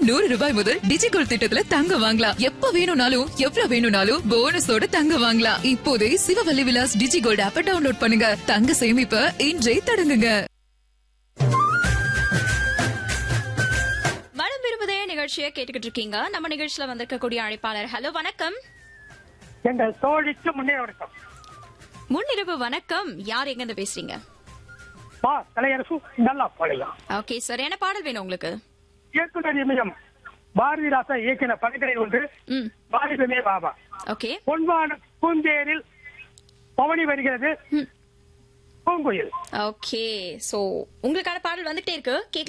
நூறு ரூபாய் முதல் டிஜிகோல்ட் திட்டத்துல தங்கம் வாங்கலாம் எப்ப வேணும்னாலும் எவ்வளவு வேணும்னாலும் போனஸோட தங்கம் வாங்கலாம் இப்போதே சிவவல்லி விலாஸ் டிஜிகோல்ட் ஆப்ப டவுன்லோட் பண்ணுங்க தங்க சேமிப்ப இன்றே தொடங்குங்க மனம் விரும்புதே நிகழ்ச்சியை கேட்டுக்கிட்டு இருக்கீங்க நம்ம நிகழ்ச்சியில வந்திருக்கக்கூடிய அழைப்பாளர் ஹலோ வணக்கம் எங்கள் தோழிக்கு முன்னே வணக்கம் முன்னிரவு வணக்கம் யார் எங்க இருந்து பேசுறீங்க பா தலையரசு நல்லா பாடலாம் ஓகே சார் என்ன பாடல் வேணும் உங்களுக்கு இயக்குனர் இமயம் பாரதிதாசா இயக்கின படங்களில் ஒன்று ம் பாரதமே பாபா ஓகே பொன்வான பூந்தேரில் பவனி வருகிறது ம். பூங்குயில் ஓகே சோ உங்களுக்கான பாடல் வந்துட்டே இருக்கு கேட்கலாம்